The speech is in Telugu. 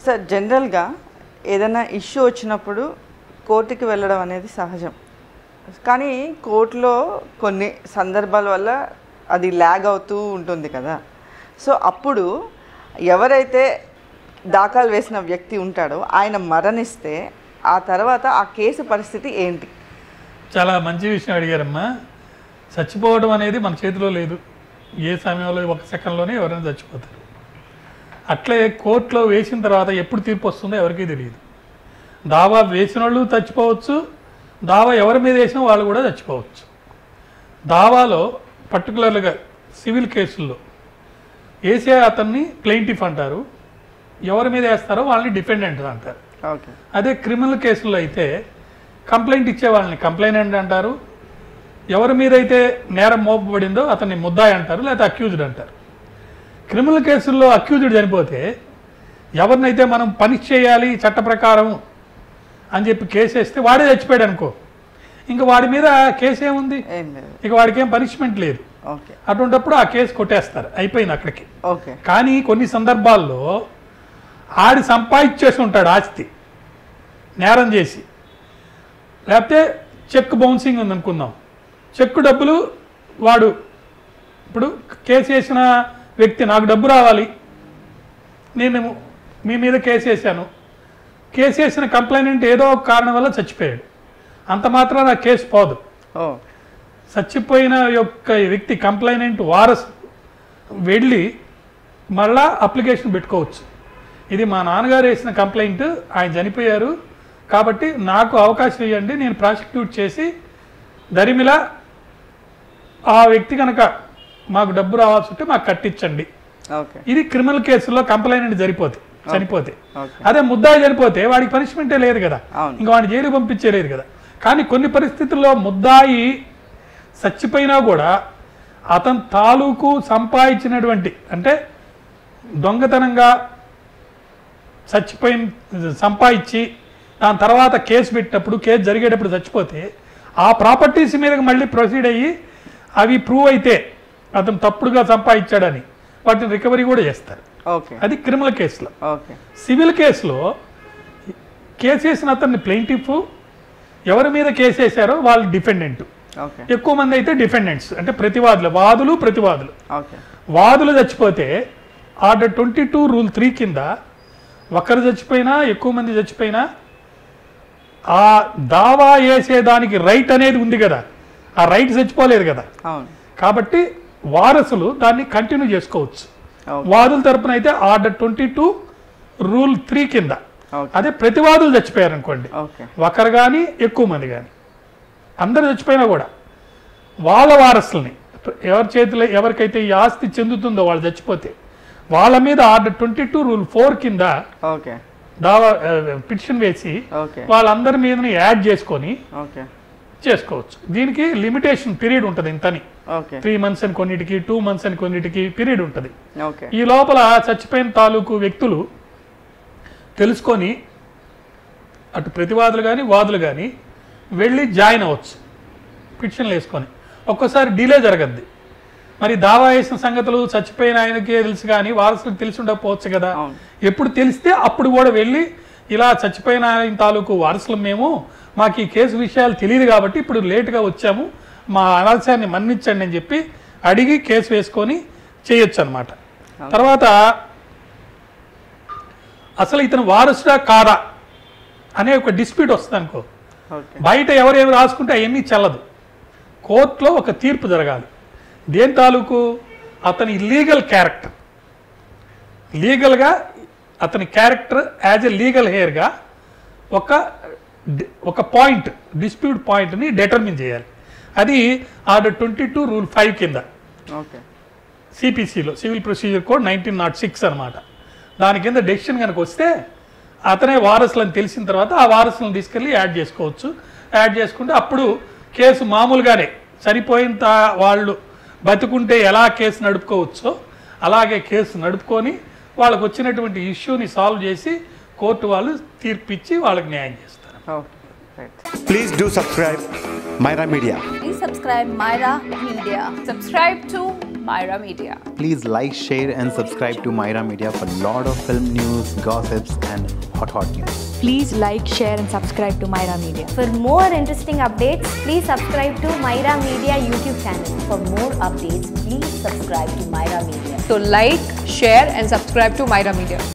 సార్ జనరల్గా ఏదైనా ఇష్యూ వచ్చినప్పుడు కోర్టుకి వెళ్ళడం అనేది సహజం కానీ కోర్టులో కొన్ని సందర్భాల వల్ల అది ల్యాగ్ అవుతూ ఉంటుంది కదా సో అప్పుడు ఎవరైతే దాఖలు వేసిన వ్యక్తి ఉంటాడో ఆయన మరణిస్తే ఆ తర్వాత ఆ కేసు పరిస్థితి ఏంటి చాలా మంచి విషయం అడిగారమ్మా చచ్చిపోవడం అనేది మన చేతిలో లేదు ఏ సమయంలో ఒక సెకండ్లోనే ఎవరైనా చచ్చిపోతారు అట్లే కోర్టులో వేసిన తర్వాత ఎప్పుడు తీర్పు వస్తుందో ఎవరికీ తెలియదు దావా వేసిన వాళ్ళు చచ్చిపోవచ్చు దావా ఎవరి మీద వేసినా వాళ్ళు కూడా చచ్చిపోవచ్చు దావాలో పర్టికులర్గా సివిల్ కేసుల్లో వేసే అతన్ని ప్లెయింటిఫ్ అంటారు ఎవరి మీద వేస్తారో వాళ్ళని డిఫెండెంట్ అంటారు ఓకే అదే క్రిమినల్ కేసుల్లో అయితే కంప్లైంట్ ఇచ్చే వాళ్ళని కంప్లైనెంట్ అంటారు ఎవరి మీద అయితే నేరం మోపబడిందో అతన్ని ముద్దాయి అంటారు లేకపోతే అక్యూజ్డ్ అంటారు క్రిమినల్ కేసుల్లో అక్యూజ్డ్ చనిపోతే ఎవరినైతే మనం పనిష్ చేయాలి చట్ట ప్రకారం అని చెప్పి కేసు వేస్తే వాడే చచ్చిపోయాడు అనుకో ఇంకా వాడి మీద కేసు ఏముంది ఏం లేదు ఇక వాడికి ఏం పనిష్మెంట్ లేదు ఓకే అటువంటప్పుడు ఆ కేసు కొట్టేస్తారు అయిపోయింది అక్కడికి ఓకే కానీ కొన్ని సందర్భాల్లో ఆడి సంపాదించేసి ఉంటాడు ఆస్తి నేరం చేసి లేకపోతే చెక్ బౌన్సింగ్ ఉంది అనుకుందాం చెక్ డబ్బులు వాడు ఇప్పుడు కేసు వేసిన వ్యక్తి నాకు డబ్బు రావాలి నేను మీ మీద కేసు వేసాను కేసు వేసిన కంప్లైంట్ ఏదో ఒక కారణం వల్ల చచ్చిపోయాడు అంత మాత్రం నా కేసు పోదు ఓ చచ్చిపోయిన యొక్క వ్యక్తి కంప్లైనెంట్ వారసు వెళ్ళి మళ్ళా అప్లికేషన్ పెట్టుకోవచ్చు ఇది మా నాన్నగారు వేసిన కంప్లైంట్ ఆయన చనిపోయారు కాబట్టి నాకు అవకాశం ఇవ్వండి నేను ప్రాసిక్యూట్ చేసి దరిమిలా ఆ వ్యక్తి కనుక మాకు డబ్బు రావాల్సి ఉంటే మాకు కట్టించండి ఓకే ఇది క్రిమినల్ కేసులో కంప్లైంట్ చనిపోతే చనిపోతే ఓకే అదే ముద్దాయి చనిపోతే వాడికి పనిష్మెంటే లేదు కదా అవును. ఇంకా వాడిని జైలు పంపించేలేదు కదా కానీ కొన్ని పరిస్థితుల్లో ముద్దాయి చచ్చిపోయినా కూడా అతని తాలూకు సంపాదించినటువంటి అంటే దొంగతనంగా చచ్చిపోయిన సంపాదించి దాని తర్వాత కేసు పెట్టినప్పుడు కేసు జరిగేటప్పుడు చచ్చిపోతే ఆ ప్రాపర్టీస్ మీద మళ్ళీ ప్రొసీడ్ అయ్యి అవి ప్రూవ్ అయితే అతను తప్పుడుగా సంపాదించాడని వాటిని రికవరీ కూడా చేస్తారు ఓకే అది క్రిమినల్ కేసులో ఓకే సివిల్ కేసులో కేసు వేసిన అతన్ని ప్లెయింటిఫ్ ఎవరి మీద కేసు వేశారో వాళ్ళు డిఫెండెంట్ ఓకే ఎక్కువ మంది అయితే డిఫెండెంట్స్ అంటే ప్రతివాదులు వాదులు ప్రతివాదులు ఓకే వాదులు చచ్చిపోతే order twenty two rule three కింద ఒకరు చచ్చిపోయినా ఎక్కువ మంది చచ్చిపోయినా ఆ దావా వేసేదానికి రైట్ అనేది ఉంది కదా ఆ రైట్ చచ్చిపోలేదు కదా అవును కాబట్టి వారసులు దాన్ని కంటిన్యూ చేసుకోవచ్చు ఓకే వాదుల తరపున అయితే order twenty two rule three కింద ఓకే అదే ప్రతివాదులు చచ్చిపోయారు అనుకోండి ఓకే ఒకరు కానీ ఎక్కువ మంది కానీ అందరు చచ్చిపోయినా కూడా వాళ్ళ వారసుల్ని ఎవరి చేతిలో ఎవరికైతే ఈ ఆస్తి చెందుతుందో వాళ్ళు చచ్చిపోతే వాళ్ళ మీద order twenty two rule four కింద ఓకే దావా పిటిషన్ వేసి ఓకే వాళ్ళందరి మీదని యాడ్ చేసుకొని ఓకే చేసుకోవచ్చు దీనికి లిమిటేషన్ పీరియడ్ ఉంటుంది ఇంతని ఓకే త్రీ మంత్స్ అని కొన్నిటికి టూ మంత్స్ అని కొన్నిటికి పీరియడ్ ఉంటుంది ఓకే ఈ లోపల చచ్చిపోయిన తాలూకు వ్యక్తులు తెలుసుకొని అటు ప్రతివాదులు కానీ వాదులు కానీ వెళ్ళి జాయిన్ అవ్వచ్చు పిటిషన్లు వేసుకొని ఒక్కోసారి డిలే జరగద్ది మరి దావా వేసిన సంగతులు చచ్చిపోయిన ఆయనకే తెలుసు కానీ వారసులకు తెలిసి ఉండకపోవచ్చు కదా అవును. ఎప్పుడు తెలిస్తే అప్పుడు కూడా వెళ్ళి ఇలా చచ్చిపోయిన ఆయన తాలూకు వారసులు మేము మాకు ఈ కేసు విషయాలు తెలియదు కాబట్టి ఇప్పుడు లేటుగా వచ్చాము మా ఆలస్యాన్ని మన్నించండి అని చెప్పి అడిగి కేసు వేసుకొని చేయొచ్చు అనమాట తర్వాత అసలు ఇతను వారసుడా కాదా అనే ఒక డిస్ప్యూట్ వస్తుంది అనుకో ఓకే బయట ఎవరేమి రాసుకుంటే అవన్నీ చెల్లదు కోర్టులో ఒక తీర్పు జరగాలి దేని తాలూకు అతని లీగల్ క్యారెక్టర్ లీగల్గా అతని క్యారెక్టర్ యాజ్ ఎ లీగల్ హెయిర్గా ఒక డి- ఒక పాయింట్ డిస్ప్యూట్ పాయింట్ని డిటర్మిన్ చేయాలి అది order twenty two rule five కింద ఓకే సిపిసిలో civil procedure code nineteen nought six అనమాట దాని కింద డెసిషన్ కనుక వస్తే అతనే వారసులని తెలిసిన తర్వాత ఆ వారసులను తీసుకెళ్ళి యాడ్ చేసుకోవచ్చు యాడ్ చేసుకుంటే అప్పుడు కేసు మామూలుగానే చనిపోయిన తా- వాళ్ళు బతుకుంటే ఎలా కేసు నడుపుకోవచ్చో అలాగే కేసు నడుపుకొని వాళ్ళకు వచ్చినటువంటి ఇష్యూని సాల్వ్ చేసి కోర్టు వాళ్ళు తీర్పిచ్చి వాళ్ళకి న్యాయం చేస్తారు okay right Please do subscribe Myra Media. Please subscribe Myra Media. Subscribe to Myra Media. Please like, share, and subscribe to Myra Media for lot of film news, gossips, and hot hot news. Please like, share, and subscribe to Myra Media. For more interesting updates, please subscribe to Myra Media YouTube channel. For more updates, please subscribe to Myra Media. So like, share and subscribe to Myra Media.